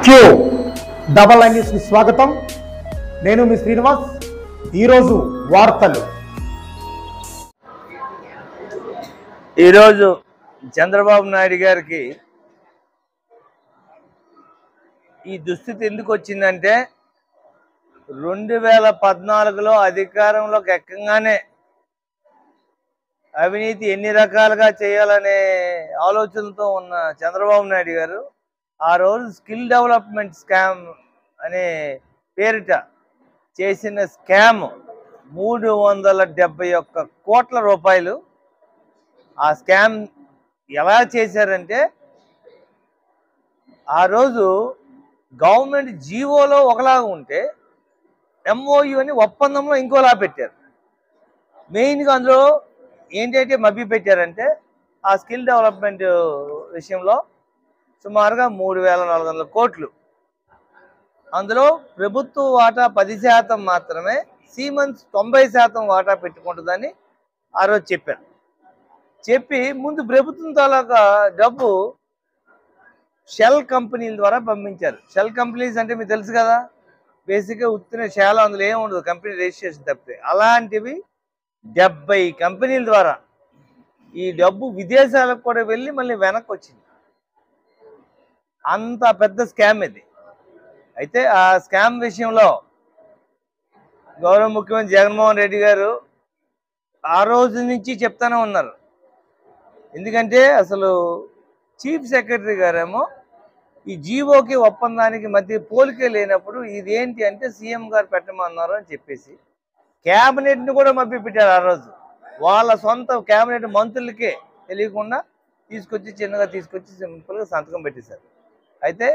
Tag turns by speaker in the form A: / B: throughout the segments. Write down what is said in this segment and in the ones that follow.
A: queue double line న్యూస్కి స్వాగతం నేను మీ శ్రీనివాస్ ఈరోజు వార్తలు
B: ఈరోజు చంద్రబాబు నాయుడు గారికి ఈ దుస్థితి ఎందుకు వచ్చిందంటే రెండు వేల పద్నాలుగులో అధికారంలోకి ఎక్కగానే అవినీతి ఎన్ని రకాలుగా చేయాలనే ఆలోచనతో ఉన్న చంద్రబాబు నాయుడు గారు ఆ రోజు స్కిల్ డెవలప్మెంట్ స్కామ్ అనే పేరిట చేసిన స్కామ్ మూడు వందల డెబ్బై ఒక్క కోట్ల రూపాయలు ఆ స్కామ్ ఎలా చేశారంటే ఆ రోజు గవర్నమెంట్ జీవోలో ఒకలాగా ఉంటే ఎంఓయు అని ఒప్పందంలో ఇంకోలా పెట్టారు మెయిన్గా అందులో ఏంటంటే మభ్య పెట్టారంటే ఆ స్కిల్ డెవలప్మెంట్ విషయంలో సుమారుగా మూడు వేల నాలుగు వందల కోట్లు అందులో ప్రభుత్వ వాటా పది శాతం మాత్రమే సీమన్స్ తొంభై శాతం వాటా పెట్టుకుంటుందని ఆ రోజు చెప్పారు చెప్పి ముందు ప్రభుత్వం తాలూకా డబ్బు షెల్ కంపెనీల ద్వారా పంపించారు షెల్ కంపెనీస్ అంటే మీకు తెలుసు కదా బేసిక్గా ఉత్తిన షేల అందులో ఏమి ఉండదు కంపెనీ రిజిస్ట్రేషన్ తప్పితే అలాంటివి డెబ్బై కంపెనీల ద్వారా ఈ డబ్బు విదేశాలకు కూడా వెళ్ళి మళ్ళీ వెనక్కి వచ్చింది అంత పెద్ద స్కామ్ ఇది అయితే ఆ స్కామ్ విషయంలో గౌరవ ముఖ్యమంత్రి జగన్మోహన్ రెడ్డి గారు ఆ రోజు నుంచి చెప్తానే ఉన్నారు ఎందుకంటే అసలు చీఫ్ సెక్రటరీ గారేమో ఈ జీవోకి ఒప్పందానికి మధ్య పోలికే లేనప్పుడు ఇది ఏంటి అంటే సీఎం గారు పెట్టమన్నారు అని చెప్పేసి క్యాబినెట్ని కూడా మభ్య పెట్టారు ఆ రోజు వాళ్ళ సొంత క్యాబినెట్ మంత్రులకే తెలియకుండా తీసుకొచ్చి చిన్నగా తీసుకొచ్చి సింపుల్గా సంతకం పెట్టేశారు అయితే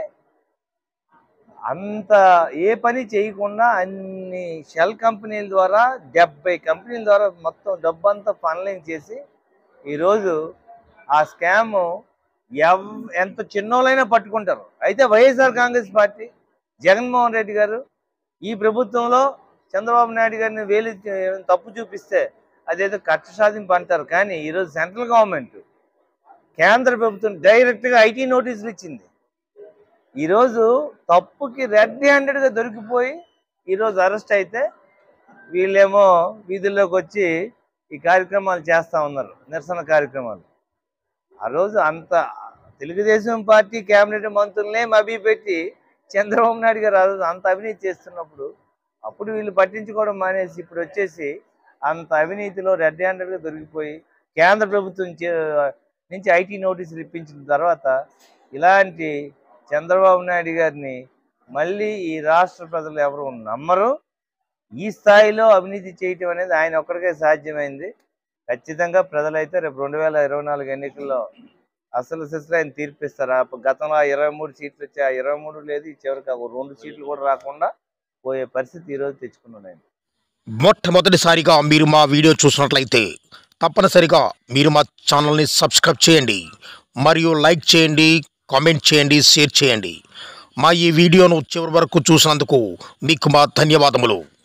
B: అంత ఏ పని చేయకుండా అన్ని షెల్ కంపెనీల ద్వారా డెబ్బై కంపెనీల ద్వారా మొత్తం డబ్బంతా ఫన్లైన్ చేసి ఈరోజు ఆ స్కామ్ ఎవ్ ఎంత చిన్నోళ్ళైనా పట్టుకుంటారు అయితే వైఎస్ఆర్ కాంగ్రెస్ పార్టీ జగన్మోహన్ రెడ్డి గారు ఈ ప్రభుత్వంలో చంద్రబాబు నాయుడు గారిని వేలు తప్పు చూపిస్తే అదేదో కక్ష సాధింపు అంటారు కానీ ఈరోజు సెంట్రల్ గవర్నమెంట్ కేంద్ర ప్రభుత్వం డైరెక్ట్గా ఐటీ నోటీసులు ఇచ్చింది ఈరోజు తప్పుకి రెడ్ హ్యాండెడ్గా దొరికిపోయి ఈరోజు అరెస్ట్ అయితే వీళ్ళేమో వీధుల్లోకి వచ్చి ఈ కార్యక్రమాలు చేస్తూ ఉన్నారు నిరసన కార్యక్రమాలు ఆ రోజు అంత తెలుగుదేశం పార్టీ కేబినెట్ మంత్రులనే మభ్యపెట్టి చంద్రబాబు నాయుడు గారు ఆ రోజు అంత అవినీతి చేస్తున్నప్పుడు అప్పుడు వీళ్ళు పట్టించుకోవడం మానేసి ఇప్పుడు వచ్చేసి అంత అవినీతిలో రెడ్ హ్యాండెడ్గా దొరికిపోయి కేంద్ర ప్రభుత్వం చే- నుంచి ఐటీ నోటీసులు ఇప్పించిన తర్వాత ఇలాంటి చంద్రబాబు నాయుడు గారిని మళ్ళీ ఈ రాష్ట్ర ప్రజలు ఎవరు నమ్మరు ఈ స్థాయిలో అవినీతి చేయటం అనేది ఆయన ఒక్కడికే సాధ్యమైంది ఖచ్చితంగా ప్రజలైతే రేపు రెండు వేల ఇరవై నాలుగు ఎన్నికల్లో అసలు సిసలు ఆయన తీర్పిస్తారు ఆ గతంలో ఇరవై మూడు సీట్లు వచ్చి ఆ ఇరవై మూడు లేదు ఈ చివరికి ఆ రెండు సీట్లు కూడా రాకుండా పోయే పరిస్థితి ఈరోజు తెచ్చుకున్నాడు ఆయన
C: మొట్టమొదటిసారిగా మీరు మా వీడియో చూసినట్లయితే తప్పనిసరిగా మీరు మా ఛానల్ని సబ్స్క్రైబ్ చేయండి మరియు లైక్ చేయండి కామెంట్ చేయండి షేర్ చేయండి మా ఈ వీడియోను చివరి వరకు చూసినందుకు మీకు మా ధన్యవాదములు